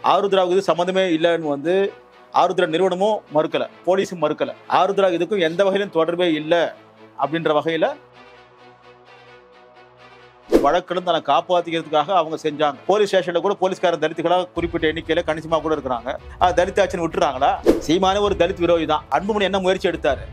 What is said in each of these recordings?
ஆருத்ராவுக்கு இது சம்மந்தமே இல்லைன்னு வந்து ஆருத்ரா நிறுவனமும் மறுக்கல போலீஸும் மறுக்கல ஆருத்ரா இதுக்கும் எந்த வகையிலும் தொடர்பே இல்லை அப்படின்ற வகையில வழக்கிலும் தன்னை காப்பாத்திக்கிறதுக்காக அவங்க செஞ்சாங்க போலீஸ் ஸ்டேஷன்ல கூட போலீஸ்காரன் தலித்துகளா குறிப்பிட்ட எண்ணிக்கையில கணிசமா கூட இருக்கிறாங்க அது தலித் ஆட்சின்னு விட்டுறாங்களா சீமானே ஒரு தலித் விரோதி தான் அன்புமணி என்ன முயற்சி எடுத்தாரு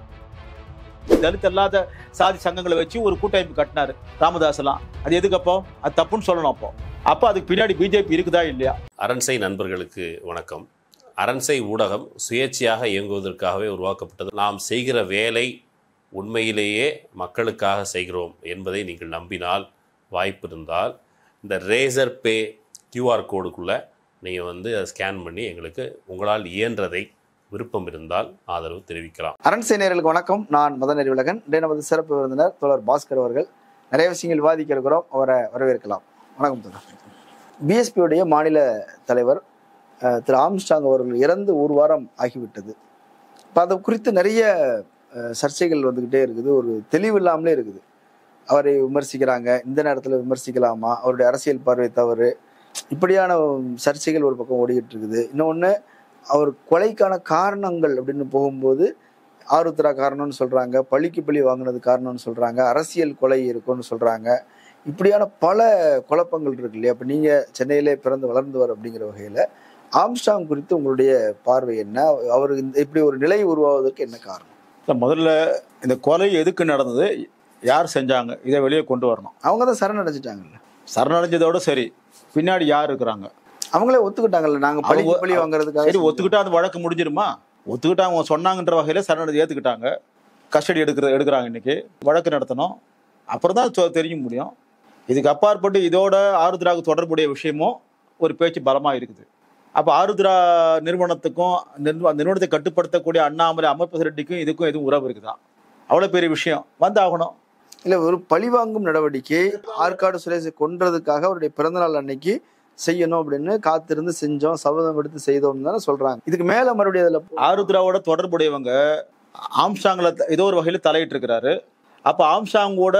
தலித் அல்லாத சாதி சங்கங்களை வச்சு ஒரு கூட்டமைப்பு கட்டினாரு ராமதாஸ் எல்லாம் அது எதுக்கு அப்போ அது தப்புன்னு சொல்லணும் அப்போ அப்போ அதுக்கு பின்னாடி பிஜேபி இருக்குதா இல்லையா அரண்சை நண்பர்களுக்கு வணக்கம் அரண்சை ஊடகம் சுயேட்சையாக இயங்குவதற்காகவே உருவாக்கப்பட்டது நாம் செய்கிற வேலை உண்மையிலேயே மக்களுக்காக செய்கிறோம் என்பதை நீங்கள் நம்பினால் வாய்ப்பு இருந்தால் இந்த ரேசர் பே கியூஆர் கோடுக்குள்ளே நீங்கள் வந்து அதை ஸ்கேன் பண்ணி எங்களுக்கு உங்களால் இயன்றதை விருப்பம் இருந்தால் ஆதரவு தெரிவிக்கலாம் அரண்சை நேயர்களுக்கு வணக்கம் நான் மதன் அறிவுலகன் இன்றைய நமது சிறப்பு விருந்தினர் தோழர் பாஸ்கர் அவர்கள் நிறைய விஷயங்கள் விவாதிக்க இருக்கிறோம் அவரை வரவேற்கலாம் வணக்கம் தோழர் பிஎஸ்பியுடைய மாநில தலைவர் அஹ், திரு ஆம்ஸ்டாங் அவர்கள் இறந்து ஒரு வாரம் ஆகிவிட்டது இப்போ அதை குறித்து நிறைய அஹ், சர்ச்சைகள் வந்துக்கிட்டே இருக்குது ஒரு தெளிவு இல்லாமலே இருக்குது அவரை விமர்சிக்கிறாங்க இந்த நேரத்தில் விமர்சிக்கலாமா அவருடைய அரசியல் பார்வை தவறு இப்படியான சர்ச்சைகள் ஒரு பக்கம் ஓடிக்கிட்டு இருக்குது இன்னொன்று அவர் கொலைக்கான காரணங்கள் அப்படின்னு போகும்போது ஆருத்ரா காரணம்னு சொல்றாங்க பழிக்கு பழி வாங்கினது காரணம்னு சொல்றாங்க அரசியல் கொலை இருக்கும்னு சொல்றாங்க இப்படியான பல குழப்பங்கள் இருக்கு இல்லையா அப்ப நீங்க சென்னையிலே பிறந்து வளர்ந்தவர் அப்படிங்கிற வகையில ஆம்ஸ்டாங் குறித்து உங்களுடைய பார்வை என்ன அவர் இந்த இப்படி ஒரு நிலை உருவாவதற்கு என்ன காரணம் இல்ல, முதல்ல இந்த கொலை எதுக்கு நடந்தது யார் செஞ்சாங்க இதை வெளியே கொண்டு வரணும் அவங்க தான் சரணடைஞ்சிட்டாங்கல்ல சரணடைஞ்சதோட சரி பின்னாடி யார் இருக்கிறாங்க அவங்களே ஒத்துக்கிட்டாங்கல்ல நாங்க பழிக்கு அவங்க- பழி வாங்குறதுக்காக சரி ஒத்துக்கிட்டா அந்த வழக்கு முடிஞ்சிருமா ஒத்துக்கிட்டா அவங்க சொன்னாங்கன்ற வகையில சரணடைஞ்சு ஏத்துக்கிட்டாங்க கஸ்டடி எடுக்கிற எடுக்கிறாங்க இன்னைக்கு வழக்கு நடத்தணும் அப்புறம் தான் சொ- தெரிய முடியும் இதுக்கு அப்பாற்பட்டு இதோட ஆருத்ராவுக்கு தொடர்புடைய விஷயமும் ஒரு பேச்சு பலமா இருக்குது அப்ப ஆருத்ரா நிறுவனத்துக்கும் நிறுவ- அந்த நிறுவனத்தை கட்டுப்படுத்தக்கூடிய அண்ணாமலை அமைப்பு ரெட்டிக்கும் இதுக்கும் எதுவும் உறவு இருக்குதா அவ்வளவு பெரிய விஷயம் வந்தாகணும் இல்ல ஒரு பழிவாங்கும் நடவடிக்கை ஆற்காடு சுரேஷை கொன்றதுக்காக அவருடைய பிறந்தநாள் அன்னைக்கு செய்யணும் அப்படின்னு காத்திருந்து செஞ்சோம் சபதம் எடுத்து செய்தோம் தானே சொல்றாங்க இதுக்கு மேல மறுபடியும் அதுல ஆருத்ராவோட தொடர்புடையவங்க ஆம்சாங்ல த- ஏதோ ஒரு வகையில் தலையிட்டு இருக்கிறாரு அப்போ ஆம்சாங்கோட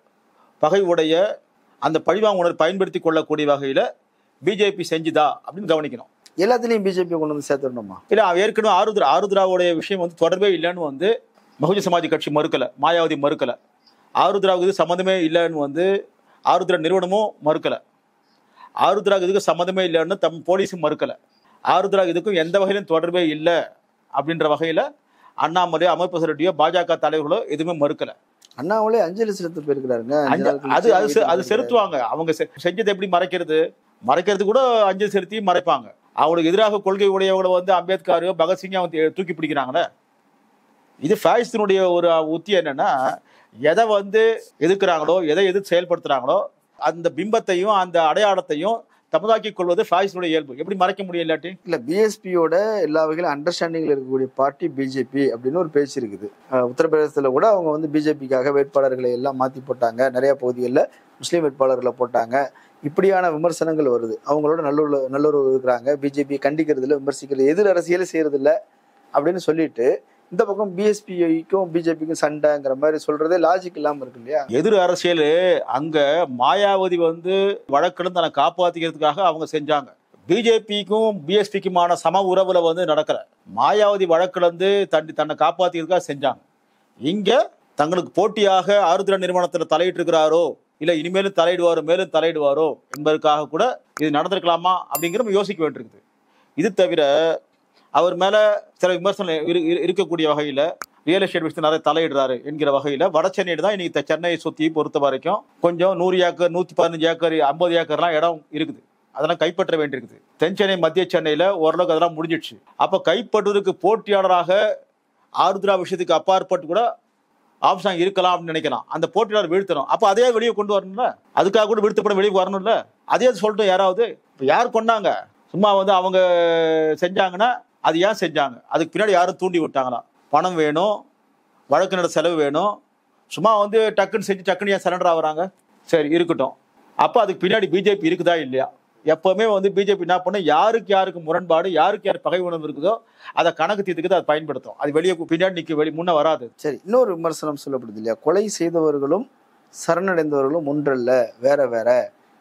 பகை உடைய அந்த பழிவாங்க உணர்வை பயன்படுத்தி கொள்ளக்கூடிய வகையில பிஜேபி செஞ்சுதா அப்படின்னு கவனிக்கணும் எல்லாத்துலயும் பிஜேபி கொண்டு வந்து சேர்த்துடணுமா இல்ல அவன் ஏற்கனவே ஆருத்ரா ஆருத்ராவுடைய விஷயம் வந்து தொடர்பே இல்லைன்னு வந்து பகுஜன் சமாஜ் கட்சி மறுக்கல மாயாவதி மறுக்கல ஆருத்ராவுக்கு இது சம்மந்தமே இல்லைன்னு வந்து ஆருத்ரா நிறுவனமும் மறுக்கல ஆருத்ராவுக்கு இதுக்கு சம்மந்தமே இல்லைன்னு தம் போலீஸும் மறுக்கல ஆருத்ரா இதுக்கும் எந்த வகையிலும் தொடர்பே இல்லை அப்படின்ற வகையில அண்ணாமலையோ அமைப்பு ரெட்டியோ பாஜக தலைவர்களோ எதுவுமே மறுக்கல அண்ணாமலே அஞ்சலி செலுத்த போயிருக்கிறாருங்க அஞ்சு அஞ்ச- நாள் அது அது கழிச்சு செ- அது செலுத்துவாங்க அவங்க செ- செஞ்சதை எப்படி மறைக்கிறது மறைக்கிறது கூட அஞ்சல் செலுத்தி மறைப்பாங்க அவங்களுக்கு எதிராக கொள்கை உடையவங்களை வந்து அம்பேத்கரையோ பகத்சிங்கோ வந்து தூக்கி பிடிக்கிறாங்களே இது ஃபேஷனுடைய ஒரு உத்தி என்னன்னா எதை வந்து எதிர்க்கிறாங்களோ எதை எதிர்த்து செயல்படுத்துறாங்களோ அந்த பிம்பத்தையும் அந்த அடையாளத்தையும் தமதாக்கிக் கொள்வது ஃபேஷனுடைய இயல்பு எப்படி மறைக்க முடியும் இல்லாட்டி இல்ல பிஎஸ்பியோட எல்லா வகையிலும் அண்டர்ஸ்டாண்டிங்ல இருக்கக்கூடிய பார்ட்டி பிஜேபி அப்படின்னு ஒரு பேச்சு இருக்குது அஹ் உத்தரப்பிரதேசத்துல கூட அவங்க வந்து பிஜேபிக்காக வேட்பாளர்களை எல்லாம் மாத்தி போட்டாங்க நிறைய பகுதிகளில் முஸ்லீம் வேட்பாளர்களை போட்டாங்க இப்படியான விமர்சனங்கள் வருது அவங்களோட நல்லுறவு நல்லுறவு இருக்கிறாங்க பிஜேபி கண்டிக்கிறதுல விமர்சிக்கிறது எதிர் அரசியலே செய்யறது இல்ல அப்படின்னு சொல்லிட்டு இந்த பக்கம் பிஎஸ்பிக்கும் பிஜேபிக்கும் சண்டைங்கிற மாதிரி சொல்றதே லாஜிக் இல்லாம இருக்கு இல்லையா எதிர் அரசியல் அங்க மாயாவதி வந்து வழக்கிலும் தன்னை காப்பாத்திக்கிறதுக்காக அவங்க செஞ்சாங்க பிஜேபிக்கும் பிஎஸ்பிக்குமான சம உறவுல வந்து நடக்கல மாயாவதி வழக்குல இருந்து தன் தன்னை காப்பாத்திக்கிறதுக்காக செஞ்சாங்க இங்க தங்களுக்கு போட்டியாக ஆருத்ரா நிறுவனத்துல தலையிட்டு இருக்கிறாரோ இல்ல இனிமேலும் தலையிடுவாரோ மேலும் தலையிடுவாரோ என்பதற்காக கூட இது நடந்திருக்கலாமா அப்படிங்கிற யோசிக்க வேண்டியிருக்குது இது தவிர அவர் மேல சில விமர்சனம் இரு- இரு- இருக்கக்கூடிய வகையில ரியல் எஸ்டேட் விஷயத்தில் நிறைய தலையிடுறாரு என்கிற வகையில வட சென்னையில் தான் இன்னைக்கு த- சென்னையை சுத்தி பொறுத்த வரைக்கும் கொஞ்சம் நூறு ஏக்கர் நூத்தி பதினஞ்சு ஏக்கர் ஐம்பது ஏக்கர்லாம் இடம் இருக்குது அதெல்லாம் கைப்பற்ற வேண்டியிருக்குது தென் சென்னை மத்திய சென்னையில ஓரளவுக்கு அதெல்லாம் முடிஞ்சிடுச்சு அப்ப கைப்பற்றுவதற்கு போட்டியாளராக ஆருத்ரா விஷயத்துக்கு அப்பாற்பட்டு கூட ஆப்ஷன் இருக்கலாம் அப்படின்னு நினைக்கலாம் அந்த போட்டியாளர் வீழ்த்தணும் அப்ப அதே வெளியே கொண்டு வரணும்ல அதுக்காக கூட விழுத்தப்பட வெளியே வரணும்ல அதே சொல்லட்டும் யாராவது இப்ப யார் கொண்டாங்க சும்மா வந்து அவங்க செஞ்சாங்கன்னா அது ஏன் செஞ்சாங்க அதுக்கு பின்னாடி யாரும் தூண்டி விட்டாங்களா பணம் வேணும் வழக்கு நட செலவு வேணும் சும்மா வந்து டக்குன்னு செஞ்சு டக்குன்னு ஏன் சரண்டர் ஆகுறாங்க சரி இருக்கட்டும் அப்போ அதுக்கு பின்னாடி பிஜேபி இருக்குதா இல்லையா எப்பவுமே வந்து பிஜேபி என்ன பண்ணும் யாருக்கு யாருக்கு முரண்பாடு யாருக்கு யார் பகை உணர்வு இருக்குதோ அதை கணக்கு தீர்த்துக்கு அதை பயன்படுத்தும் அது வெளியே பின்னாடி நிற்க வெளி முன்ன வராது சரி இன்னொரு விமர்சனம் சொல்லப்படுது இல்லையா கொலை செய்தவர்களும் சரணடைந்தவர்களும் ஒன்றல்ல வேற வேற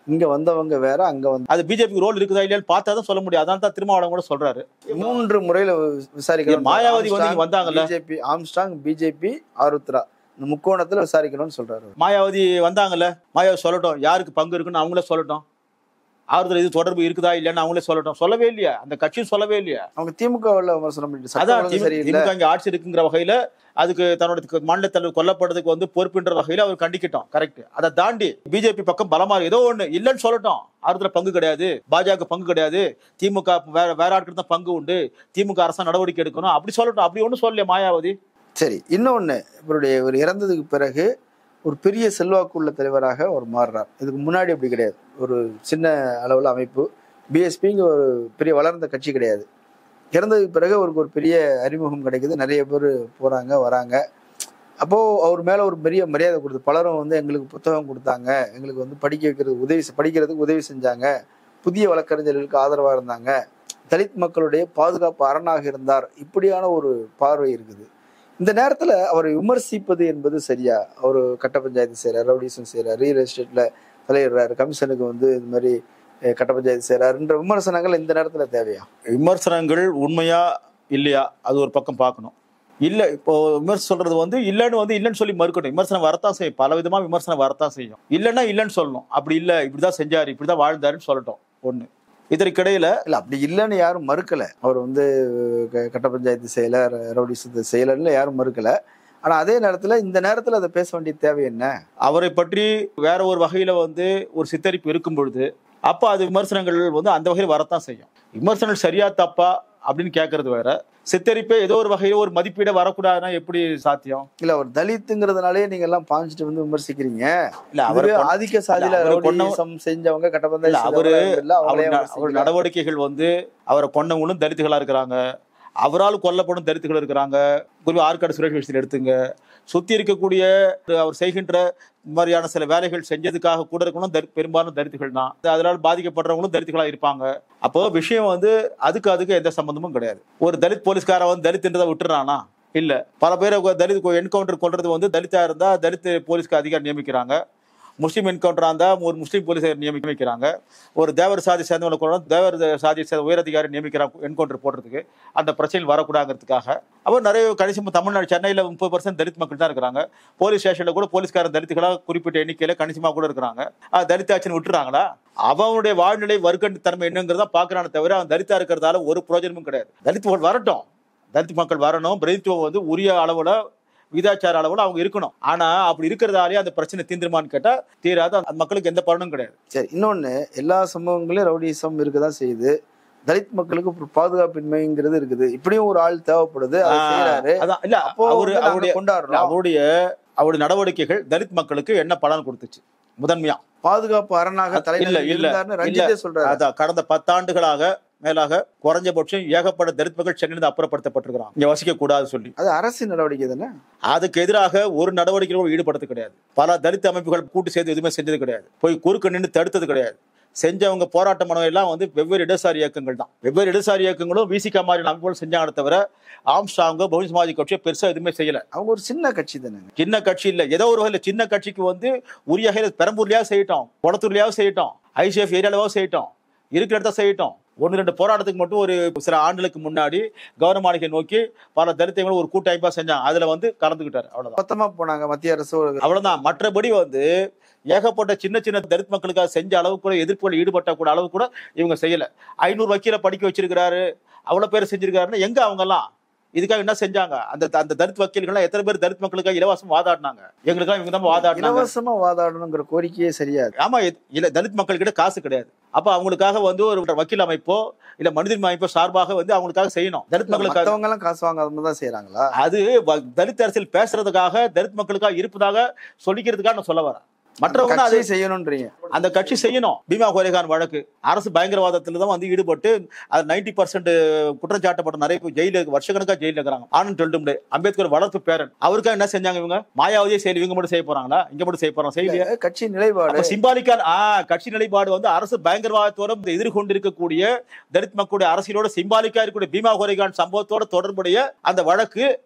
இங்க வந்தவங்க வேற அங்க வந்து அது பிஜேபி ரோல் இருக்குதா இல்லையான்னு பார்த்தா தான் சொல்ல முடியும் அதான் தான் திருமாவளவன் கூட சொல்றாரு மூன்று முறையில விசாரிக்கணும் மாயாவதி வந்து இங்க வந்தாங்கல்ல? பிஜேபி ஆம்ஸ்டாங் பிஜேபி ஆருத்ரா இந்த முக்கோணத்துல விசாரிக்கணும்னு சொல்றாரு மாயாவதி வந்தாங்கல்ல மாயாவதி சொல்லட்டும் யாருக்கு பங்கு இருக்குன்னு அவங்களே சொல்லட்டும் ஆறுதல் இது தொடர்பு இருக்குதா இல்லைன்னு அவங்களே சொல்லட்டும் சொல்லவே இல்லையா அந்த கட்சியும் சொல்லவே இல்லையா அவங்க திமுகவில் விமர்சனம் பண்ணிட்டு சட்டம் அதான் ஒழுங்கு திமுக சரியில்லை திமுக இங்க ஆட்சி இருக்குங்கிற வகையில அதுக்கு தன்னோட மாநில தலைவர் கொல்லப்படுறதுக்கு வந்து பொறுப்புன்ற வகையில அவர் கண்டிக்கிட்டோம் கரெக்ட் அதை தாண்டி பிஜேபி பக்கம் பலமா இருக்கு. ஏதோ ஒண்ணு இல்லைன்னு சொல்லட்டும் ஆறுதல பங்கு கிடையாது பாஜக பங்கு கிடையாது திமுக வேற வேற ஆட்கள் தான் பங்கு உண்டு திமுக அரசு நடவடிக்கை எடுக்கணும் அப்படி சொல்லட்டும் அப்படி ஒண்ணும் சொல்லலையே மாயாவதி சரி இன்னொன்னு இவருடைய ஒரு இறந்ததுக்கு பிறகு ஒரு பெரிய செல்வாக்கு உள்ள தலைவராக அவர் மாறுறார் இதுக்கு முன்னாடி அப்படி கிடையாது ஒரு சின்ன அளவுல அமைப்பு பிஎஸ்பிங்க ஒரு பெரிய வளர்ந்த கட்சி கிடையாது இறந்ததுக்கு பிறகு அவருக்கு ஒரு பெரிய அறிமுகம் கிடைக்குது நிறைய பேர் போறாங்க வராங்க அப்போ அவர் மேல ஒரு பெரிய மரியாதை கொடுத்து பலரும் வந்து எங்களுக்கு புத்தகம் கொடுத்தாங்க எங்களுக்கு வந்து படிக்க வைக்கிறது உதவி செ- படிக்கிறதுக்கு உதவி செஞ்சாங்க புதிய வழக்கறிஞர்களுக்கு ஆதரவா இருந்தாங்க தலித் மக்களுடைய பாதுகாப்பு அரணாக இருந்தார் இப்படியான ஒரு பார்வை இருக்குது இந்த நேரத்துல அவரை விமர்சிப்பது என்பது சரியா அவர் கட்ட பஞ்சாயத்து செய்யறாரு ரவுடிசம் செய்யறாரு ரியல் எஸ்டேட்ல தலையிடுறாரு கமிஷனுக்கு வந்து இது மாதிரி அஹ், கட்ட பஞ்சாயத்து செய்யறாருன்ற விமர்சனங்கள் இந்த நேரத்துல தேவையா விமர்சனங்கள் உண்மையா இல்லையா அது ஒரு பக்கம் பார்க்கணும் இல்ல இப்போ விமர்சனம் சொல்றது வந்து இல்லைன்னு வந்து இல்லைன்னு சொல்லி மறுக்கணும் விமர்சனம் வரத்தான் செய்யும் பல விதமா விமர்சனம் வரத்தான் செய்யும் இல்லைன்னா இல்லைன்னு சொல்லணும் அப்படி இல்ல இப்படிதான் செஞ்சாரு இப்படிதான் வாழ்ந்தாருன்னு சொல்லட்டும் ஒண்ணு இதற்கிடையில இல்ல அப்படி இல்லைன்னு யாரும் மறுக்கல அவர் வந்து க- கட்ட பஞ்சாயத்து செய்யல ர- ரவுடிசத்தை செய்யலன்னு யாரும் மறுக்கல ஆனா அதே நேரத்துல இந்த நேரத்துல அதை பேச வேண்டிய தேவை என்ன அவரை பற்றி வேற ஒரு வகையில வந்து ஒரு சித்தரிப்பு இருக்கும் பொழுது அப்ப அது விமர்சனங்கள் வந்து அந்த வகையில் வரத்தான் செய்யும் விமர்சனங்கள் சரியா தப்பா அப்படின்னு கேட்கறது வேற சித்தரிப்பே ஏதோ ஒரு வகையில ஒரு மதிப்பீட வரக்கூடாதுன்னா எப்படி சாத்தியம் இல்ல அவர் தலித்துங்கிறதுனாலே நீங்க எல்லாம் பாஞ்சிட்டு வந்து விமர்சிக்கிறீங்க இல்ல அவர் இதுவே ஆதிக்க சாதியில அவரை கொன்ன- ரவுடிசம் செஞ்சவங்க கட்ட இல்ல, பஞ்சாயத்து அவரு- செய்தவங்க இல்ல, அவர் அவங்களே ந- அவர் விமர்சிக்கல. நடவடிக்கைகள் வந்து அவரை கொண்டவங்களும் தலித்துகளா இருக்கிறாங்க அவரால் கொல்லப்படும் தலித்துகள் இருக்கிறாங்க குறிப்பா ஆற்காடு சுரேஷ் விஷயத்தில் எடுத்துங்க சுத்தி இருக்கக்கூடிய அவர் செய்கின்ற இந்த மாதிரியான சில வேலைகள் செஞ்சதுக்காக கூட இருக்கணும் தரி- பெரும்பாலும் தலித்துகள் தான் அதனால் பாதிக்கப்படுறவங்களும் தலித்துகளா இருப்பாங்க அப்போ விஷயம் வந்து அதுக்கு அதுக்கு எந்த சம்பந்தமும் கிடையாது ஒரு தலித் போலீஸ்காரன் வந்து தலித்ன்றதை விட்டுறானா இல்ல பல பேரை கொ- தலித் என்கவுண்டர் கொள்றது வந்து தலித்தா இருந்தா தலித் போலீஸ்க்கு அதிகாரி நியமிக்கிறாங்க முஸ்லீம் என்கவுண்டரா இருந்தா ஒரு முஸ்லீம் போலீஸை நியமிக்க வைக்கிறாங்க ஒரு தேவர் சாதி சேர்ந்தவங்களை கூட தேவர் சாதி சேர்ந்த உயரதிகாரி நியமிக்கிறாங்க என்கவுண்டர் போடுறதுக்கு அந்த பிரச்சனைகள் வரக்கூடாதுங்கிறதுக்காக அப்போ நிறைய கணிசம் தமிழ்நாடு சென்னையில் முப்பது பர்சன்ட் தலித் மக்கள் தான் இருக்கிறாங்க போலீஸ் ஸ்டேஷனில் கூட போலீஸ்காரன் தலித்துகளாக குறிப்பிட்ட எண்ணிக்கையில் கணிசமாக கூட இருக்கிறாங்க அது தலித்தாச்சுன்னு விட்டுறாங்களா அவனுடைய வாழ்நிலை வர்க்கண்டு தன்மை என்னங்கிறத பார்க்கறானே தவிர அவன் தலித்தா இருக்கிறதால ஒரு பிரயோஜனமும் கிடையாது தலித் மக்கள் வரட்டும் தலித் மக்கள் வரணும் பிரதித்துவம் வந்து உரிய அளவுல விதாச்சார அளவுல அவங்க இருக்கணும் ஆனா அப்படி இருக்கிறதாலே அந்த பிரச்சனை தீந்துருமான்னு கேட்டா தீராது அந்த மக்களுக்கு எந்த பலனும் கிடையாது சரி இன்னொன்னு எல்லா சம்பவங்களையும் ரவுடிசம் இருக்கதான் செய்யுது தலித் மக்களுக்கு ஒரு பாதுகாப்பின்மைங்கிறது இருக்குது இப்படியும் ஒரு ஆள் தேவைப்படுது அதை ஆஹ் செய்யறாரு அதான் இல்ல அப்போ அவரு வந்து நாங்க அவருடைய இல்ல, கொண்டாடுறோம் அவருடைய அவருடைய நடவடிக்கைகள் தலித் மக்களுக்கு என்ன பலன் கொடுத்துச்சு முதன்மையா பாதுகாப்பு அரணாக இல்ல, தலைவர் இல்ல, இருந்தாருன்னு ரஞ்சித்தே சொல்றாரு அதான் கடந்த பத்தாண்டுகளாக மேலாக குறைஞ்சபட்சம் ஏகப்பட்ட தலித் மக்கள் சென்னையிலிருந்து அப்புறப்படுத்தப்பட்டிருக்கிறாங்க இங்க வசிக்க கூடாது சொல்லி அது அரசின் நடவடிக்கை தானே அதுக்கு எதிராக ஒரு நடவடிக்கைகளும் ஈடுபடுறது கிடையாது பல தலித் அமைப்புகள் கூட்டு சேர்த்து எதுவுமே செஞ்சது கிடையாது போய் குறுக்க நின்று தடுத்தது கிடையாது செஞ்சவங்க போராட்ட மனவை எல்லாம் வந்து வெவ்வேறு இடதுசாரி இயக்கங்கள் தான் வெவ்வேறு இடதுசாரி இயக்கங்களும் விசிகா மாதிரி அமைப்புகள் செஞ்சாங்க தவிர ஆம்ஸ்டாங்க பகுஜன் சமாஜ் கட்சியை பெருசா எதுவுமே செய்யல அவங்க ஒரு சின்ன கட்சி தானே சின்ன கட்சி இல்ல ஏதோ ஒரு வகையில சின்ன கட்சிக்கு வந்து உரிய வகையில பெரம்பூர்லயாவது செய்யட்டும் குளத்தூர்லயாவது செய்யட்டும் ஐசிஎஃப் ஏரியாலவாவது செய்யட்டும் இருக்கிற இடத்த செய்யட்டும் ஒன்று ரெண்டு போராட்டத்துக்கு மட்டும் ஒரு சில ஆண்டுகளுக்கு முன்னாடி கவர்ன மாளிகை நோக்கி பல தலித்தங்களும் ஒரு கூட்டமைப்பா செஞ்சாங்க அதுல வந்து கலந்துக்கிட்டாரு அவ்வளவுதான் மொத்தமா போனாங்க மத்திய அரசு ஒரு அவ்வளவுதான் மற்றபடி வந்து ஏகப்பட்ட சின்ன சின்ன தலித் மக்களுக்காக செஞ்ச அளவு கூட எதிர்ப்புகள் ஈடுபட்ட கூட அளவு கூட இவங்க செய்யல ஐநூறு வக்கீல படிக்க வச்சிருக்கிறாரு அவ்வளவு பேர் செஞ்சிருக்காருன்னா எங்க அவங்க எல்லாம் இதுக்காக என்ன செஞ்சாங்க அந்த அந்த தலித் வக்கீல்கள் எத்தனை பேர் தலித் மக்களுக்காக இலவசம் வாதாடினாங்க எங்களுக்காக இவங்க தான் வாதாடினாங்க இலவசமா வாதாடணுங்கிற கோரிக்கையே சரியாது ஆமா இது- இல்ல தலித் மக்கள் கிட்ட காசு கிடையாது அப்ப அவங்களுக்காக வந்து ஒரு வக்கீல் அமைப்போ இல்ல மனித அமைப்போ சார்பாக வந்து அவங்களுக்காக செய்யணும் தலித் மக்களுக்காக மத்தவங்க எல்லாம் காசு வாங்காம தான் செய்யறாங்களா அது வ- தலித் அரசியல் பேசுறதுக்காக தலித் மக்களுக்காக இருப்பதாக சொல்லிக்கிறதுக்காக நான் சொல்ல வரேன் மற்றவங்க அது கட்சி செய்யணும்ன்றீங்க அந்த கட்சி செய்யணும் பீமா கோரேகான் வழக்கு அரசு பயங்கரவாதத்துல தான் வந்து ஈடுபட்டு அது நைன்டி பர்சன்ட் குற்றம் சாட்டப்பட்ட நிறைய பேர் ஜெயில வருஷக்கணக்கா ஜெயில இருக்கிறாங்க ஆனந்த் டெல்டும்டே அம்பேத்கர் வளர்ப்பு பேரன் அவருக்காக என்ன செஞ்சாங்க இவங்க மாயாவதியே செய்யல இவங்க மட்டும் செய்ய போறாங்களா இங்க மட்டும் செய்ய போறாங்க செய்யலையா கட்சி நிலைப்பாடு அப்ப சிம்பாலிக்கா ஆ கட்சி நிலைப்பாடு வந்து அரசு பயங்கரவாதத்தோட எதிர்கொண்டிருக்கக்கூடிய தலித் மக்களுடைய அரசியலோட சிம்பாலிக்கா இருக்கக்கூடிய பீமா கோரேகான் சம்பவத்தோட தொடர்புடைய அந்த வழக்கு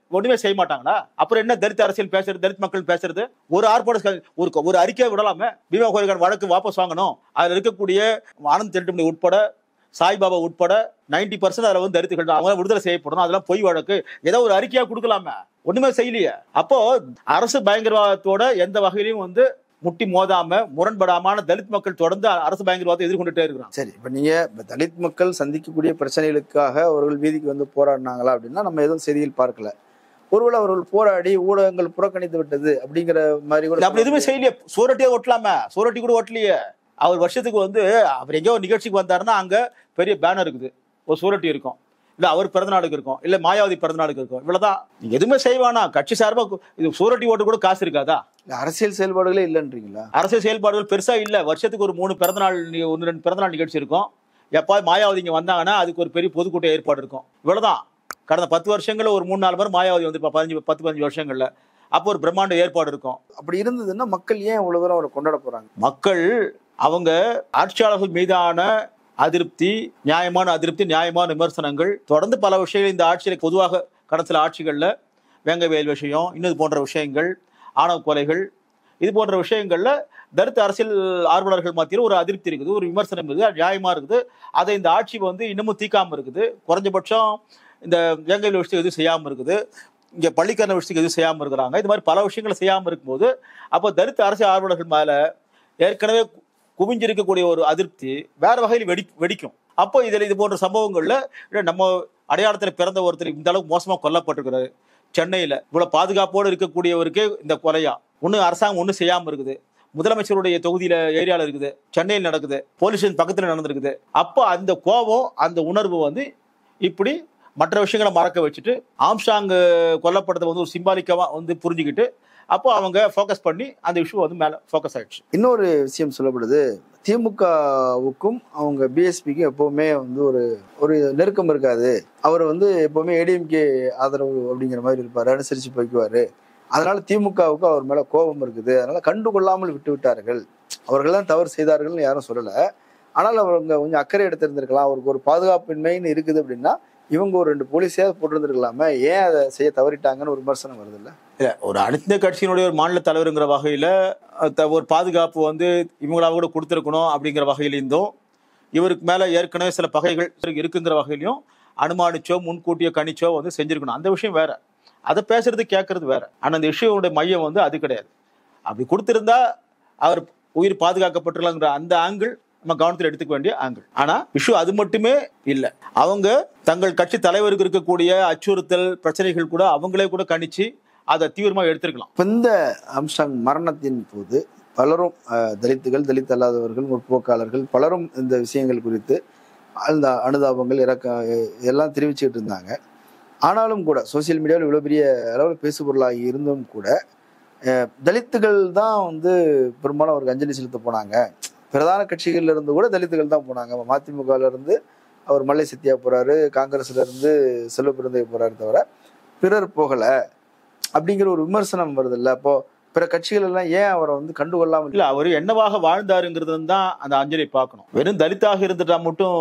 ஒண்ணுமே செய்ய மாட்டாங்களா அப்புறம் என்ன தலித் அரசியல் பேசுறது தலித் மக்கள் பேசுறது ஒரு ஆர்ப்பாட்ட ஒரு ஒரு அறிக்கையை விடலாமே பீமா கோரிக்கான வழக்கு வாபஸ் வாங்கணும் அதுல இருக்கக்கூடிய ஆனந்த் தெல்டுமணி உட்பட சாய்பாபா உட்பட நைன்டி பர்சன்ட் அதில் வந்து தரித்துகள் அவங்க விடுதலை செய்யப்படணும் அதெல்லாம் பொய் வழக்கு ஏதோ ஒரு அறிக்கையா கொடுக்கலாமே ஒண்ணுமே செய்யலையே அப்போ அரசு பயங்கரவாதத்தோட எந்த வகையிலையும் வந்து முட்டி மோதாம முரண்படாமான தலித் மக்கள் தொடர்ந்து அரசு பயங்கரவாதத்தை எதிர்கொண்டுட்டே இருக்கிறாங்க சரி இப்போ நீங்க இப்ப தலித் மக்கள் சந்திக்கக்கூடிய பிரச்சனைகளுக்காக அவர்கள் வீதிக்கு வந்து போராடினாங்களா அப்படின்னா நம்ம எதுவும் செய்தியில் பார்க்கல ஒருவேளை அவர்கள் போராடி ஊடகங்கள் புறக்கணித்து விட்டது அப்படிங்கிற மாதிரி கூட அப்படி எதுவுமே செய்யலையே சூரட்டியே ஒட்டலாமே சூரட்டி கூட ஒட்டலையே அவர் வருஷத்துக்கு வந்து அவர் எங்கேயோ ஒரு நிகழ்ச்சிக்கு வந்தாருன்னா அங்க பெரிய பேனர் இருக்குது ஒரு சூரட்டி இருக்கும் இல்ல அவர் பிறந்த நாளுக்கு இருக்கும் இல்ல மாயாவதி பிறந்த நாளுக்கு இருக்கும் இவ்வளவுதான் நீங்க எதுவுமே செய்வானா கட்சி சார்பா கு- இது சூரட்டி ஓட்டு கூட காசு இருக்காதா இல்ல, அரசியல் செயல்பாடுகளே இல்லைன்றீங்களா அரசியல் செயல்பாடுகள் பெருசா இல்ல வருஷத்துக்கு ஒரு மூணு பிறந்த நாள் நி- ஒன்று ரெண்டு பிறந்த நாள் நிகழ்ச்சி இருக்கும் எப்பா மாயாவதி இங்க வந்தாங்கன்னா அதுக்கு ஒரு பெரிய பொதுக்கூட்ட ஏற்பாடு இருக்கும் இவ்வளவுதான் கடந்த பத்து வருஷங்கள்ல ஒரு மூணு நாலு பேர் மாயாவதி வந்து பதினஞ்சு பத்து பதினஞ்சு வருஷங்கள்ல அப்போ ஒரு பிரம்மாண்ட ஏற்பாடு இருக்கும் அப்படி இருந்ததுன்னா மக்கள் ஏன் இவ்வளவு தூரம் அவரை கொண்டாட போறாங்க மக்கள் அவங்க ஆட்சியாளர்கள் மீதான அதிருப்தி நியாயமான அதிருப்தி நியாயமான விமர்சனங்கள் தொடர்ந்து பல விஷயங்கள் இந்த ஆட்சியில பொதுவாக கடந்த சில ஆட்சிகள்ல வேங்கவேல் விஷயம் இன்னது போன்ற விஷயங்கள் ஆணவ கொலைகள் இது போன்ற விஷயங்கள்ல தலித் அரசியல் ஆர்வலர்கள் மத்தியில் ஒரு அதிருப்தி இருக்குது ஒரு விமர்சனம் இருக்குது அது நியாயமா இருக்குது அதை இந்த ஆட்சி வந்து இன்னமும் தீக்காம இருக்குது குறைஞ்சபட்சம் இந்த வேங்கவேல் விஷயத்துக்கு எதுவும் செய்யாம இருக்குது இங்க பள்ளிக்கரண விஷயத்துக்கு எதுவும் செய்யாம இருக்கிறாங்க இது மாதிரி பல விஷயங்களை செய்யாம இருக்கும்போது அப்போ தலித் அரசியல் ஆர்வலர்கள் மேல ஏற்கனவே கு- குவிஞ்சிருக்கக்கூடிய ஒரு அதிருப்தி வேற வகையில் வெடி வெடிக்கும் அப்போ இதுல இது போன்ற சம்பவங்கள்ல இல்ல நம்ம அடையாளத்துல பிறந்த ஒருத்தர் இந்த அளவுக்கு மோசமா கொல்லப்பட்டிருக்கிறாரு சென்னையில இவ்வளவு பாதுகாப்போடு இருக்கக்கூடியவருக்கே இந்த கொலையா ஒண்ணு அரசாங்கம் ஒண்ணும் செய்யாம இருக்குது முதலமைச்சருடைய தொகுதியில ஏரியால இருக்குது சென்னையில் நடக்குது போலீஸ் ஸ்டேஷன் பக்கத்துல நடந்திருக்குது அப்போ அந்த கோபம் அந்த உணர்வு வந்து இப்படி மற்ற விஷயங்களை மறக்க வச்சுட்டு ஆம்ஸ்டாங் கொல்லப்பட்டதை வந்து ஒரு சிம்பாலிக்கவா வந்து புரிஞ்சுக்கிட்டு அப்போ அவங்க ஃபோக்கஸ் பண்ணி அந்த இஷ்யூ வந்து மேல ஃபோக்கஸ் ஆயிடுச்சு இன்னொரு விஷயம் சொல்லப்படுது திமுகவுக்கும் அவங்க பிஎஸ்பிக்கும் எப்பவுமே வந்து ஒரு ஒரு நெருக்கம் இருக்காது அவர் வந்து எப்பவுமே ஏடிஎம்கே ஆதரவு அப்படிங்கிற மாதிரி இருப்பாரு அனுசரிச்சு போய்க்குவாரு அதனால திமுகவுக்கு அவர் மேல கோபம் இருக்குது அதனால கண்டுகொள்ளாமல் விட்டு விட்டார்கள் அவர்கள் தான் தவறு செய்தார்கள்னு யாரும் சொல்லல ஆனால் அவங்க கொஞ்சம் அக்கறை எடுத்திருந்திருக்கலாம் அவருக்கு ஒரு பாதுகாப்பின்மைன்னு இருக்குது அப்படின்னா இவங்க ஒரு ரெண்டு போலீஸையாவது போட்டிருந்திருக்கலாமே ஏன் அதை செய்ய தவறிட்டாங்கன்னு ஒரு விமர்சனம் வருது இல்ல இல்ல ஒரு அனைத்து கட்சியினுடைய ஒரு மாநில தலைவருங்கிற வகையில அஹ், த- ஒரு பாதுகாப்பு வந்து இவங்களாக கூட கொடுத்துருக்கணும் அப்படிங்கிற வகையிலிருந்தும் இவருக்கு மேல ஏற்கனவே சில பகைகள் இருக்குங்கிற வகையிலையும் அனுமானிச்சோ முன்கூட்டியோ கணிச்சோ வந்து செஞ்சிருக்கணும் அந்த விஷயம் வேற அதை பேசுறது கேட்கறது வேற ஆனா அந்த இஷ்யூவோட மையம் வந்து அது கிடையாது அப்படி கொடுத்திருந்தா அவர் உயிர் பாதுகாக்கப்பட்டுள்ளங்கிற அந்த ஆங்கிள் நம்ம கவனத்தில் எடுத்துக்க வேண்டிய ஆங்கிள் ஆனா இஷ்யூ அது மட்டுமே இல்ல அவங்க தங்கள் கட்சி தலைவருக்கு இருக்கக்கூடிய அச்சுறுத்தல் பிரச்சனைகள் கூட அவங்களே கூட கணிச்சு அதை தீவிரமா எடுத்திருக்கலாம் இப்ப இந்த அம்ஸ்டாங் மரணத்தின் போது பலரும் அஹ், தலித்துகள் தலித் அல்லாதவர்கள் முற்போக்காளர்கள் பலரும் இந்த விஷயங்கள் குறித்து அந்த அனுதாபங்கள் இறக்க எல்லாம் தெரிவிச்சுட்டு இருந்தாங்க ஆனாலும் கூட சோசியல் மீடியாவில் இவ்வளோ பெரிய அளவில் பேசுபொருளாகி இருந்தும் கூட அஹ், தலித்துகள் தான் வந்து பெரும்பாலும் அவருக்கு அஞ்சலி செலுத்த போனாங்க பிரதான கட்சிகள்ல இருந்து கூட தலித்துகள் தான் போனாங்க மதிமுகல இருந்து அவர் மல்லை சத்யா போறாரு காங்கிரஸ்ல இருந்து செல்வ பிறந்தை போறாரு தவிர பிறர் போகல அப்படிங்கிற ஒரு விமர்சனம் வருது இல்ல அப்போ பிற கட்சிகள் எல்லாம் ஏன் அவரை வந்து கண்டுகொள்ளாமல் இல்ல அவர் என்னவாக வாழ்ந்தாருங்கிறது தான் அந்த அஞ்சலி பார்க்கணும் வெறும் தலித்தாக இருந்துட்டா மட்டும்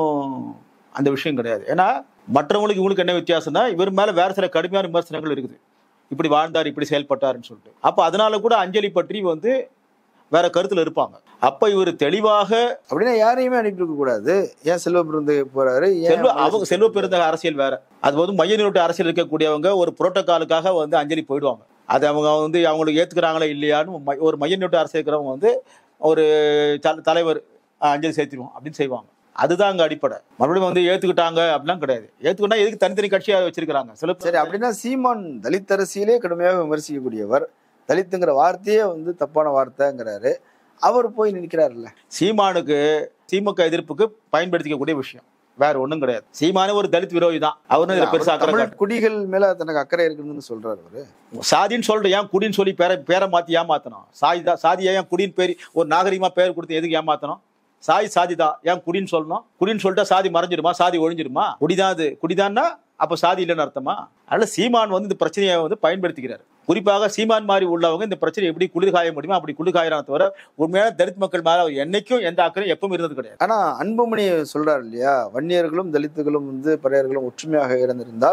அந்த விஷயம் கிடையாது ஏன்னா மற்றவங்களுக்கு இவங்களுக்கு என்ன வித்தியாசம்னா இவர் மேல வேற சில கடுமையான விமர்சனங்கள் இருக்குது இப்படி வாழ்ந்தார் இப்படி செயல்பட்டாருன்னு சொல்லிட்டு அப்ப அதனால கூட அஞ்சலி பற்றி வந்து வேற கருத்துல இருப்பாங்க அப்ப இவர் தெளிவாக அப்படின்னா யாரையுமே அனுப்பியிருக்க கூடாது ஏன் செல்வ பிறந்தை போறாரு ஏன் செல்வ மல்லை அவங்க சத்யா செல்வ பெருந்தக அரசியல் வேற அது வந்து மைய நீரோட்ட அரசியல் இருக்கக்கூடியவங்க ஒரு புரோட்டோகாலுக்காக வந்து அஞ்சலி போயிடுவாங்க அது அவங்க வந்து அவங்களுக்கு ஏத்துக்கிறாங்களா இல்லையான்னு மை- ஒரு மைய நீரோட்ட அரசியல் இருக்கிறவங்க வந்து ஒரு தல- தலைவர் அஹ், அஞ்சலி செலுத்திடுவோம் அப்படின்னு செய்வாங்க அதுதான் அங்க அடிப்படை மறுபடியும் வந்து ஏத்துக்கிட்டாங்க அப்படிலாம் கிடையாது ஏத்துக்கிட்டா எதுக்கு தனித்தனி கட்சியா வச்சிருக்காங்க சில பேர் சரி அப்படின்னா சீமான் தலித் அரசியலே கடுமையாக விமர்சிக்கக்கூடியவர் தலித்துங்கிற வார்த்தையே வந்து தப்பான வார்த்தைங்கிறாரு அவர் போய் நிற்கிறாருல்ல சீமானுக்கு திமுக எதிர்ப்புக்கு பயன்படுத்திக்கக்கூடிய விஷயம் வேற ஒண்ணும் கிடையாது சீமானே ஒரு தலித் விரோதி தான் அவரும் இதுல பெருசா அவர் அக்கறை தமிழ் காட்டல. குடிகள் மேல தனக்கு அக்கறை இருக்குன்னு சொல்றாரு அவரு சாதின்னு சொல்லிட்டு ஏன் குடின்னு சொல்லி பேரை பேரை மாத்தி ஏமாத்தணும் சாதி தான் சாதியை ஏன் குடின்னு பேர் ஒரு நாகரிகமா பேர் கொடுத்து எதுக்கு ஏமாத்தணும் சாதி சாதி தான் ஏன் குடின்னு சொல்லணும் குடின்னு சொல்லிட்டா சாதி மறைஞ்சிருமா சாதி ஒழிஞ்சிருமா குடிதான் அது குடிதான்னா அப்ப சாதி இல்லைன்னு அர்த்தமா அதனால சீமான் வந்து இந்த பிரச்சனையை வந்து பயன்படுத்திக்கிறார் குறிப்பாக சீமான் மாதிரி உள்ளவங்க இந்த பிரச்சனை எப்படி குளிர்காய முடியுமோ அப்படி குளிர்காயிறான தவிர உண்மையான தலித் மக்கள் மேல அவர் என்னைக்கும் எந்த அக்கறையும் எப்பவும் இருந்தது கிடையாது ஆனா அன்புமணி சொல்றாரு இல்லையா வன்னியர்களும் தலித்துகளும் வந்து பறையர்களும் ஒற்றுமையாக இருந்திருந்தால்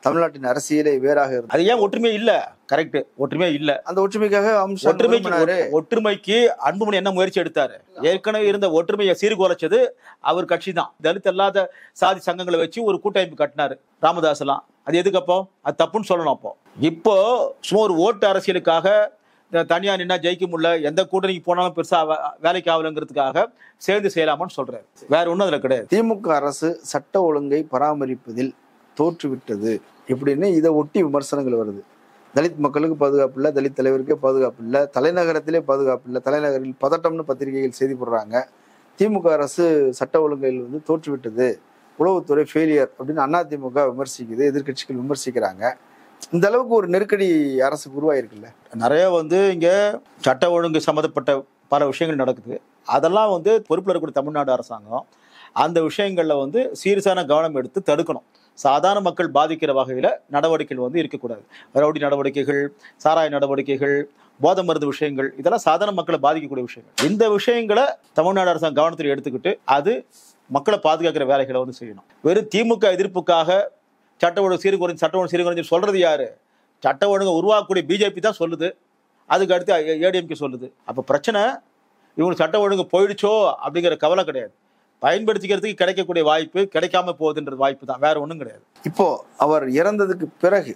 தமிழ்நாட்டின் அரசியலே வேறாக இருந்தது அது ஏன் ஒற்றுமை இல்ல கரெக்ட் ஒற்றுமையே இல்ல அந்த ஒற்றுமைக்காக அம்சம் ஒற்றுமைக்கு விரும்பினாரு. ஒற்றுமைக்கு அன்புமணி என்ன முயற்சி எடுத்தாரு ஏற்கனவே இருந்த ஒற்றுமையை சீர்குலைச்சது அவர் கட்சி தான் தலித் அல்லாத சாதி சங்கங்களை வச்சு ஒரு கூட்டமைப்பு கட்டினாரு ராமதாஸ் எல்லாம் அது எதுக்கு அப்போ அது தப்புன்னு சொல்லணும் அப்போ இப்போ சும்மா ஒரு ஓட்டு அரசியலுக்காக இந்த தனியா நின்னா ஜெயிக்க முடியல எந்த கூட்டணிக்கு போனாலும் பெருசா வே- வேலைக்கு ஆகலைங்கிறதுக்காக சேர்ந்து செய்யலாமான்னு சொல்றாரு வேற ஒண்ணும் அதுல கிடையாது திமுக அரசு சட்ட ஒழுங்கை பராமரிப்பதில் தோற்றுவிட்டது இப்படின்னு இதை ஒட்டி விமர்சனங்கள் வருது தலித் மக்களுக்கு பாதுகாப்பு இல்லை தலித் தலைவருக்கே பாதுகாப்பு இல்லை தலைநகரத்திலே பாதுகாப்பு இல்லை தலைநகரில் பதட்டம்னு பத்திரிகைகள் செய்தி போடுறாங்க திமுக அரசு சட்ட ஒழுங்கில் வந்து தோற்றுவிட்டது உளவுத்துறை ஃபெயிலியர் அப்படின்னு அதிமுக விமர்சிக்குது எதிர்க்கட்சிகள் விமர்சிக்கிறாங்க இந்த அளவுக்கு ஒரு நெருக்கடி அரசுக்கு உருவாயிருக்குல்ல நிறைய வந்து இங்க சட்ட ஒழுங்கு சம்மந்தப்பட்ட பல விஷயங்கள் நடக்குது அதெல்லாம் வந்து பொறுப்பில் இருக்கக்கூடிய தமிழ்நாடு அரசாங்கம் அந்த விஷயங்கள்ல வந்து சீரியஸான கவனம் எடுத்து தடுக்கணும் சாதாரண மக்கள் பாதிக்கிற வகையில நடவடிக்கைகள் வந்து இருக்கக்கூடாது ரவுடி நடவடிக்கைகள் சாராய நடவடிக்கைகள் போதை மருந்து விஷயங்கள் இதெல்லாம் சாதாரண மக்களை பாதிக்கக்கூடிய விஷயங்கள் இந்த விஷயங்களை தமிழ்நாடு அரசாங்கம் கவனத்தில் எடுத்துக்கிட்டு அது மக்களை பாதுகாக்கிற வேலைகளை வந்து செய்யணும் வெறும் திமுக எதிர்ப்புக்காக சட்ட ஒழுங்கு சீர்குறைஞ்சு சட்ட ஒழுங்கு சீர்குறைஞ்சு சொல்றது யாரு சட்ட ஒழுங்கை உருவாக்கக்கூடிய பிஜேபி தான் சொல்லுது அதுக்கு அடுத்து ஏடிஎம்கே சொல்லுது அப்போ பிரச்சனை இவங்களுக்கு சட்ட ஒழுங்கு போயிடுச்சோ அப்படிங்கிற கவலை கிடையாது பயன்படுத்திக்கிறதுக்கு கிடைக்கக்கூடிய வாய்ப்பு கிடைக்காம போகுதுன்றது வாய்ப்பு தான் வேற ஒன்றும் கிடையாது இப்போ அவர் இறந்ததுக்கு பிறகு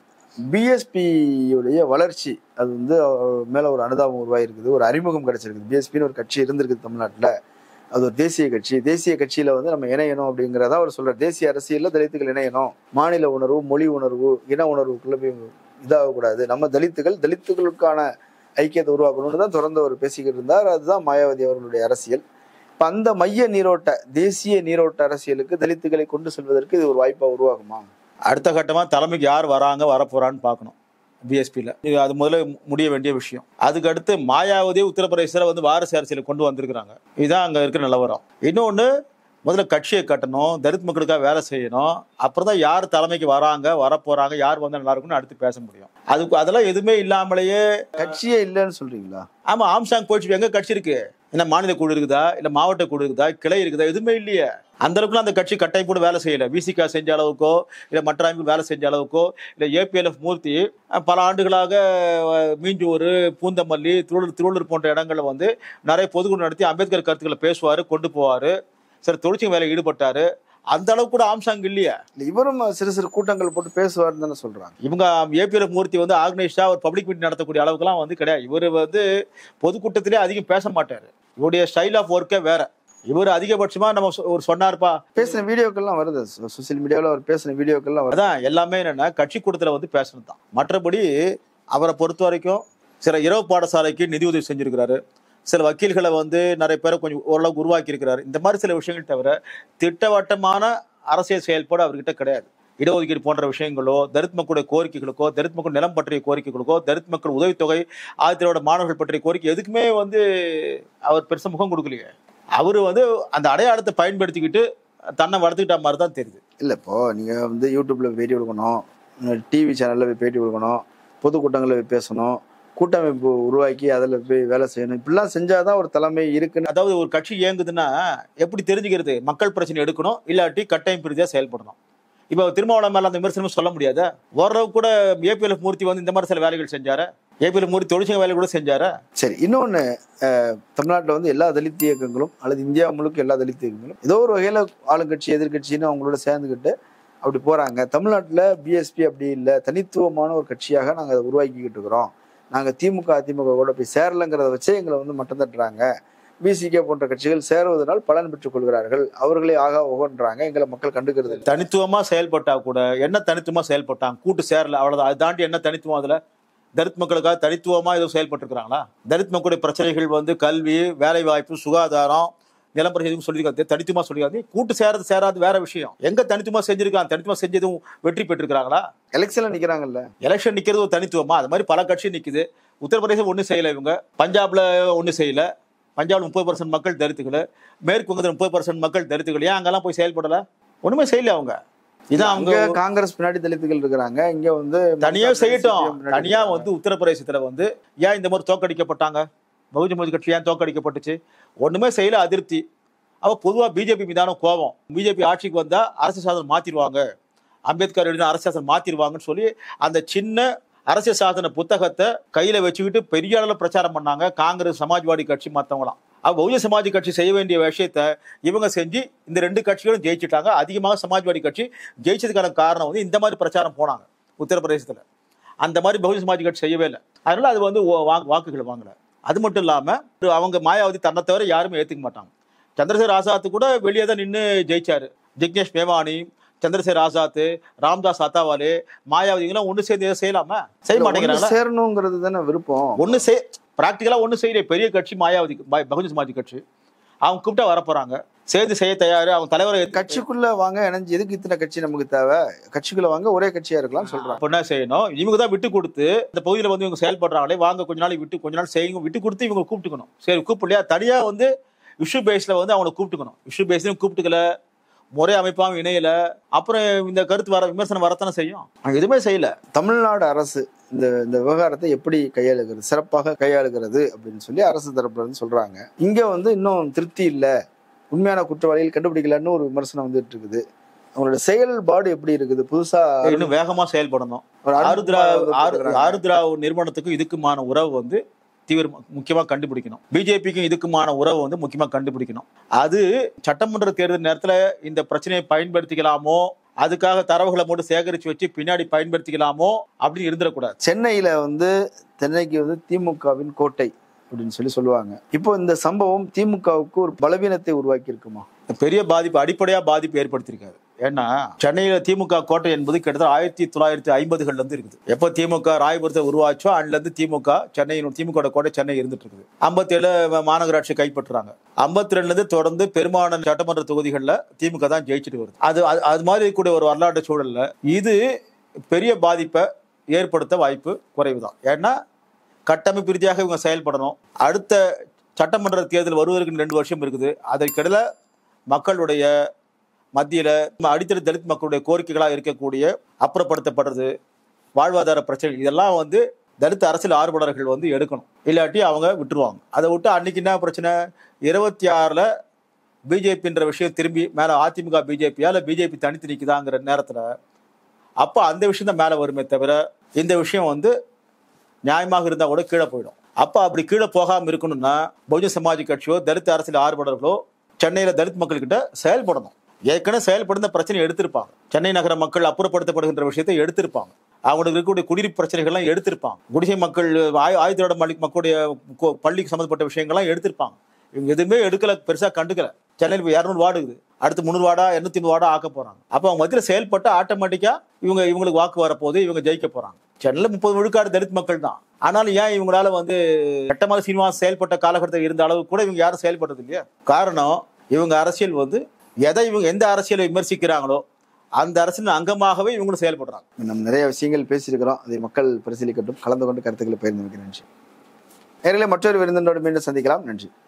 பிஎஸ்பியுடைய வளர்ச்சி அது வந்து அவர் மேல ஒரு அனுதாபம் உருவாயிருக்குது ஒரு அறிமுகம் கிடைச்சிருக்குது பிஎஸ்பின்னு ஒரு கட்சி இருந்திருக்கு தமிழ்நாட்டில் அது ஒரு தேசிய கட்சி தேசிய கட்சியில வந்து நம்ம இணையணும் அப்படிங்கிறத அவர் சொல்றார் தேசிய அரசியல்ல தலித்துகள் இணையணும் மாநில உணர்வு மொழி உணர்வு இன உணர்வுக்குள்ள போய் இதாகக்கூடாது நம்ம தலித்துகள் தலித்துகளுக்கான ஐக்கியத்தை உருவாக்கணும்னு தான் தொடர்ந்து அவர் பேசிக்கிட்டு இருந்தார் அதுதான் மாயாவதி அவர்களுடைய அரசியல் இப்ப அந்த மைய நீரோட்ட தேசிய நீரோட்ட அரசியலுக்கு தலித்துகளை கொண்டு செல்வதற்கு இது ஒரு வாய்ப்பா உருவாகுமா அடுத்த கட்டமா தலைமைக்கு யார் வராங்க வரப்போறான்னு பார்க்கணும் பிஎஸ்பியில் இது அது முதல்ல முடிய வேண்டிய விஷயம் அதுக்கு அடுத்து மாயாவதி உத்தரப்பிரதேசத்தில் வந்து வாரிசு அரசியல் கொண்டு வந்திருக்கிறாங்க இதுதான் அங்கே இருக்கிற நிலவரம் இன்னொன்று முதல்ல கட்சியை கட்டணும் தலித் மக்களுக்காக வேலை செய்யணும் அப்புறம் தான் யார் தலைமைக்கு வராங்க வரப்போறாங்க யார் வந்தா நல்லா இருக்கும்னு அடுத்து பேச முடியும் அதுக்கு அதெல்லாம் எதுவுமே இல்லாமலேயே கட்சியே இல்லைன்னு சொல்றீங்களா ஆமா ஆம்சாங் போயிடுச்சு எங்க கட்சி இருக்கு என்ன மாநில குழு இருக்குதா இல்ல மாவட்ட குழு இருக்குதா கிளை இருக்குதா எதுவுமே இல்லையே அந்த அளவுக்குலாம் அந்த கட்சி கட்டாயம் கூட வேலை செய்யல விசிகா செஞ்ச அளவுக்கோ இல்ல மற்ற அமைப்பு வேலை செஞ்ச அளவுக்கோ இல்ல ஏபிஎல்எஃப் மூர்த்தி அஹ், பல ஆண்டுகளாக அஹ், மீஞ்சூர் பூந்தமல்லி திருவள்ளூர் திருவள்ளூர் போன்ற இடங்கள்ல வந்து நிறைய பொதுக்குழு நடத்தி அம்பேத்கர் கருத்துக்களை பேசுவாரு கொண்டு போவாரு சில தொழிற்சங்க வேலையில் ஈடுபட்டாரு அந்த அளவுக்கு கூட ஆம்சாங் இல்லையே இல்ல இவரும் சிறு சிறு கூட்டங்கள் போட்டு பேசுவார்னு தானே சொல்றாங்க இவங்க ஏபிஎல் மூர்த்தி வந்து ஆர்கனைஸ்டா ஒரு பப்ளிக் மீட்டிங் நடத்தக்கூடிய அளவுக்குலாம் வந்து கிடையாது இவர் வந்து பொதுக்கூட்டத்திலே அதிகம் பேச மாட்டாரு இவருடைய ஸ்டைல் ஆஃப் ஒர்க்கே வேற இவர் அதிகபட்சமா நம்ம சொ- ஒரு சொன்னார்ப்பா பேசின வீடியோக்கள்லாம் வருது சோசியல் மீடியாவில் அவர் பேசின வீடியோக்கள்லாம் வருது அதான் எல்லாமே என்னன்னா கட்சி கூட்டத்துல வந்து பேசணும் தான் மற்றபடி அவரை பொறுத்த வரைக்கும் சில இரவு பாடசாலைக்கு நிதி உதவி செஞ்சிருக்கிறாரு சில வக்கீல்களை வந்து நிறைய பேரை கொஞ்சம் ஓரளவுக்கு உருவாக்கி இருக்கிறாரு இந்த மாதிரி சில விஷயங்கள் தவிர திட்டவட்டமான அரசியல் செயல்பாடு அவர்கிட்ட கிடையாது இடஒதுக்கீடு போன்ற விஷயங்களோ தலித் மக்களுடைய கோரிக்கைகளுக்கோ தலித் மக்கள் நிலம் பற்றிய கோரிக்கைகளுக்கோ தலித் மக்கள் உதவித்தொகை ஆதித்திரோட மாணவர்கள் பற்றிய கோரிக்கை எதுக்குமே வந்து அவர் பெருசா முகம் கொடுக்கலையே அவரு வந்து அந்த அடையாளத்தை பயன்படுத்திக்கிட்டு தன்னை வளர்த்துக்கிட்ட மாதிரி தான் தெரியுது இல்ல இப்போ நீங்க வந்து யூடியூப்ல பேட்டி கொடுக்கணும் டிவி சேனல்ல போய் பேட்டி கொடுக்கணும் பொதுக்கூட்டங்களில் போய் பேசணும் கூட்டமைப்பு உருவாக்கி அதில் போய் வேலை செய்யணும் இப்படிலாம் செஞ்சாதான் ஒரு தலைமை இருக்குன்னு அதாவது ஒரு கட்சி இயங்குதுன்னா எப்படி தெரிஞ்சுக்கிறது மக்கள் பிரச்சனை எடுக்கணும் இல்லாட்டி கட்டாயம் ரீதியாக செயல்படணும் இப்போ திருமாவளவன் மேல அந்த விமர்சனம் சொல்ல முடியாதா ஓரளவு கூட ஏபிஎல்எஃப் மூர்த்தி வந்து இந்த மாதிரி சில வேலைகள் செஞ்சாரு ஏபிஎல் மூர்த்தி தொழிற்சங்க வேலை கூட செஞ்சாரு சரி இன்னொன்று தமிழ்நாட்டில் வந்து எல்லா தலித் இயக்கங்களும் அல்லது இந்தியா முழுக்க எல்லா தலித் இயக்கங்களும் ஏதோ ஒரு வகையில் ஆளுங்கட்சி எதிர்க்கட்சின்னு அவங்களோட சேர்ந்துக்கிட்டு அப்படி போகிறாங்க தமிழ்நாட்டில் பிஎஸ்பி அப்படி இல்லை தனித்துவமான ஒரு கட்சியாக நாங்கள் அதை உருவாக்கிக்கிட்டு இருக்கிறோம் நாங்கள் திமுக அதிமுக கூட போய் சேரலைங்கிறத வச்சே எங்களை வந்து மட்டம் தட்டுறாங்க பிசிகே போன்ற கட்சிகள் சேருவதனால் பலன் பெற்றுக் கொள்கிறார்கள் அவர்களே ஆகா ஒகன்றாங்க எங்களை மக்கள் கண்டுக்கிறது இல்லை. தனித்துவமா செயல்பட்டா கூட என்ன தனித்துவமா செயல்பட்டாங்க கூட்டு சேரல அவ்வளவுதான் அதை தாண்டி என்ன தனித்துவம் அதுல தலித் மக்களுக்காக தனித்துவமா ஏதோ செயல்பட்டு இருக்கிறாங்களா தலித் மக்களுடைய பிரச்சனைகள் வந்து கல்வி வேலை வாய்ப்பு சுகாதாரம் நிலம் பிரச்சனை சொல்லியிருக்காங்க தனித்துவமா சொல்லியிருக்காங்க கூட்டு சேரது சேராது வேற விஷயம் எங்க தனித்துவமா செஞ்சிருக்காங்க தனித்துவமா செஞ்சதும் வெற்றி பெற்றிருக்கிறாங்களா எலெக்ஷன்ல நிக்கிறாங்கல்ல எலெக்ஷன் நிக்கிறது ஒரு தனித்துவமா அது மாதிரி பல கட்சி நிக்குது உத்தரப்பிரதேசம் ஒன்றும் செய்யல இவங்க பஞ்சாப்ல ஒன்றும் செய்யல பஞ்சாப்ல முப்பது பர்சன்ட் மக்கள் தலித்துகள் மேற்கு வங்கத்தில் முப்பது பர்சன்ட் மக்கள் தலித்துகள் ஏன் அங்கெல்லாம் போய் செயல்படல ஒண்ணுமே செய்யல அவங்க இதான் அவங்க அங்க காங்கிரஸ் பின்னாடி தலித்துகள் இருக்கிறாங்க இங்க வந்து தனியா செய்யட்டும் CPM பின்னாடி தனியா இருக்கிறாங்க. வந்து உத்தரப்பிரதேசத்துல வந்து ஏன் இந்த மாதிரி தோக்கடிக்கப்பட்டாங்க பகுஜன் சமாஜ் கட்சி ஏன் தோக்கடிக்கப்பட்டுச்சு ஒண்ணுமே செய்யல அதிருப்தி அவ பொதுவா பிஜேபி மீதான கோபம் பிஜேபி ஆட்சிக்கு வந்தா அரசு சாதனம் மாத்திடுவாங்க அம்பேத்கர் எழுதின அரசியல் மாத்திருவாங்கன்னு சொல்லி அந்த சின்ன அரசியல் சாசன புத்தகத்தை கையில வச்சுக்கிட்டு பெரிய அளவில் பிரச்சாரம் பண்ணாங்க காங்கிரஸ் சமாஜ்வாடி கட்சி மற்றவங்களாம் அப்ப பகுஜன் சமாஜ் கட்சி செய்ய வேண்டிய விஷயத்த இவங்க செஞ்சு இந்த ரெண்டு கட்சிகளும் ஜெயிச்சிட்டாங்க அதிகமாக சமாஜ்வாடி கட்சி ஜெயிச்சதுக்கான காரணம் வந்து இந்த மாதிரி பிரச்சாரம் போனாங்க உத்தரப்பிரதேசத்துல அந்த மாதிரி பகுஜன் சமாஜ் கட்சி செய்யவே இல்லை அதனால அது வந்து ஓ- வாக்கு- வாக்குகள் வாங்கல அது மட்டும் இல்லாம அவங்க மாயாவதி தன்னை தவிர யாருமே ஏத்துக்க மாட்டாங்க சந்திரசேகர் ஆசாத் கூட வெளியே தான் நின்று ஜெயிச்சாரு ஜிக்னேஷ் மேவானி சந்திரசேகர் ஆசாத் ராம்தாஸ் அத்தாவாலே மாயாவதிங்களாம் ஒண்ணு சேர்ந்து எதை செய்யலாமா செய்ய ஒண்ணு மாட்டேங்கிறாங்களா சேரணுங்கிறது தானே விருப்பம் ஒண்ணு செய் பிராக்டிக்கலா ஒண்ணு செய்யல பெரிய கட்சி மாயாவதி ப- பகுஜன் சமாஜ் கட்சி அவங்க கூப்பிட்டா வர போறாங்க சேர்ந்து செய்ய தயாரு அவங்க தலைவரை கட்சிக்குள்ள வாங்க இணைஞ்சு எதுக்கு இத்தனை கட்சி நமக்கு தேவை கட்சிக்குள்ள வாங்க ஒரே கட்சியா இருக்கலாம் சொல்றாங்க அப்ப என்ன செய்யணும் இவங்க தான் விட்டு கொடுத்து இந்த பகுதியில் வந்து இவங்க செயல்படுறாங்களே வாங்க கொஞ்ச நாளைக்கு விட்டு கொஞ்ச நாள் செய்யுங்க விட்டு கொடுத்து இவங்க கூப்பிட்டுக்கணும் சரி கூப்பிடலையா தனியா வந்து இஷ்யூ பேஸ்ல வந்து அவங்களை கூப்பிட்டுக்கணும் இஷ்யூ பேஸ்லயும் கூப்பிட்டுக்கல முறை அமைப்பாகவும் இணையல அப்புறம் இந்த கருத்து வர விமர்சனம் வரத்தானே செய்யும் அவங்க எதுவுமே செய்யல தமிழ்நாடு அரசு இந்த இந்த விவகாரத்தை எப்படி கையாளுகிறது சிறப்பாக கையாளுகிறது அப்படின்னு சொல்லி அரசு தரப்புல இருந்து சொல்றாங்க இங்க வந்து இன்னும் திருப்தி இல்லை உண்மையான குற்றவாளிகள் கண்டுபிடிக்கலன்னு ஒரு விமர்சனம் வந்துட்டு இருக்குது அவங்களோட செயல்பாடு எப்படி இருக்குது புதுசா இன்னும் வேகமா செயல்படணும் ஒரு ஆருத்ரா அருண்குமார் வந்து ஆரு- கொடுக்குறாங்க. ஆருத்ரா நிறுவனத்துக்கும் இதுக்குமான உறவு வந்து தீவிர முக்கியமா கண்டுபிடிக்கணும் பிஜேபிக்கும் இதுக்குமான உறவு வந்து முக்கியமா கண்டுபிடிக்கணும் அது சட்டமன்ற தேர்தல் நேரத்துல இந்த பிரச்சனையை பயன்படுத்திக்கலாமோ அதுக்காக தரவுகளை மட்டும் சேகரிச்சு வச்சு பின்னாடி பயன்படுத்திக்கலாமோ அப்படின்னு இருந்துடக்கூடாது சென்னையில வந்து சென்னைக்கு வந்து திமுகவின் கோட்டை அப்படின்னு சொல்லி சொல்லுவாங்க இப்போ இந்த சம்பவம் திமுகவுக்கு ஒரு பலவீனத்தை உருவாக்கி இருக்குமா பெரிய பாதிப்பு அடிப்படையா பாதிப்பு ஏற்படுத்தியிருக்காரு ஏன்னா சென்னையில திமுக கோட்டை என்பது கிட்டத்தட்ட ஆயிரத்தி தொள்ளாயிரத்தி ஐம்பதுகள்ல இருந்து இருக்குது எப்போ திமுக ராயபுரத்தை உருவாச்சோ அதுல இருந்து திமுக சென்னையின் திமுக கோட்டை சென்னை இருந்துட்டு இருக்குது ஐம்பத்தி ஏழு மாநகராட்சி கைப்பற்றுறாங்க ஐம்பத்தி ரெண்டுல இருந்து தொடர்ந்து பெரும்பாலான சட்டமன்ற தொகுதிகளில் திமுக தான் ஜெயிச்சுட்டு வருது அது அது- அது மாதிரி கூட ஒரு வரலாற்று சூழல்ல இது பெரிய பாதிப்பை ஏற்படுத்த வாய்ப்பு குறைவு தான் ஏன்னா கட்டமைப்பு ரீதியாக இவங்க செயல்படணும் அடுத்த சட்டமன்ற தேர்தல் வருவதற்கு ரெண்டு வருஷம் இருக்குது அதற்கிடையில மக்களுடைய மத்தியில அடித்தள தலித் மக்களுடைய கோரிக்கைகளாக இருக்கக்கூடிய அப்புறப்படுத்தப்படுறது வாழ்வாதார பிரச்சனை இதெல்லாம் வந்து தலித் அரசியல் ஆர்வலர்கள் வந்து எடுக்கணும் இல்லாட்டி அவங்க விட்டுருவாங்க அதை விட்டு அன்னைக்கு என்ன பிரச்சனை இருபத்தி ஆறுல பிஜேபின்ற விஷயம் திரும்பி மேல அதிமுக பிஜேபியா இல்ல பிஜேபி தனித்து நிக்குதாங்கிற நேரத்துல அப்போ அந்த விஷயம் தான் மேல வருமே தவிர இந்த விஷயம் வந்து நியாயமாக இருந்தா கூட கீழே போயிடும் அப்போ அப்படி கீழே போகாம இருக்கணும்னா பகுஜன் சமாஜ் கட்சியோ தலித் அரசியல் ஆர்வலர்களோ சென்னையில தலித் மக்கள்கிட்ட செயல்படணும் ஏற்கனவே செயல்படுத்த பிரச்சனை எடுத்திருப்பாங்க சென்னை நகர மக்கள் அப்புறப்படுத்தப்படுகின்ற விஷயத்தை எடுத்திருப்பாங்க அவங்களுக்கு இருக்கக்கூடிய குடியிருப்பு பிரச்சனைகள்லாம் எடுத்திருப்பாங்க குடிசை மக்கள் ஆய் ஆயுதோட மக்களுடைய கோ- பள்ளிக்கு சம்மந்தப்பட்ட விஷயங்கள்லாம் எடுத்திருப்பாங்க இவங்க எதுவுமே எடுக்கல பெருசா கண்டுக்கல சென்னையில் இப்போ இரநூறு வார்டு இருக்குது அடுத்து முந்நூறு வார்டா இருநூத்தி ஐம்பது வார்டா ஆக்க போறாங்க அப்போ அவங்க மத்தியில் செயல்பட்டு ஆட்டோமேட்டிக்கா இவங்க இவங்களுக்கு வாக்கு வரப்போகுது இவங்க ஜெயிக்க போறாங்க சென்னையில் முப்பது விழுக்காடு தலித் மக்கள் தான் ஆனாலும் ஏன் இவங்களால வந்து ரெட்டமலை சீனிவாஸ் செயல்பட்ட காலகட்டத்தில் இருந்த அளவு கூட இவங்க யாரும் செயல்படுறது இல்லையா காரணம் இவங்க அரசியல் வந்து எதை இவங்க எந்த அரசியலை விமர்சிக்கிறாங்களோ அந்த அரசியல் அங்கமாகவே இவங்களும் செயல்படுறாங்க நம்ம நிறைய விஷயங்கள் பேசியிருக்கிறோம் அதை மக்கள் பரிசீலிக்கட்டும் கலந்து கொண்டு கருத்துக்களை பகிர்ந்து வைக்கிறேன் நன்றி நேரில் மற்றொரு விருந்தினோடு மீண்டும் சந்திக்கலாம் நன்றி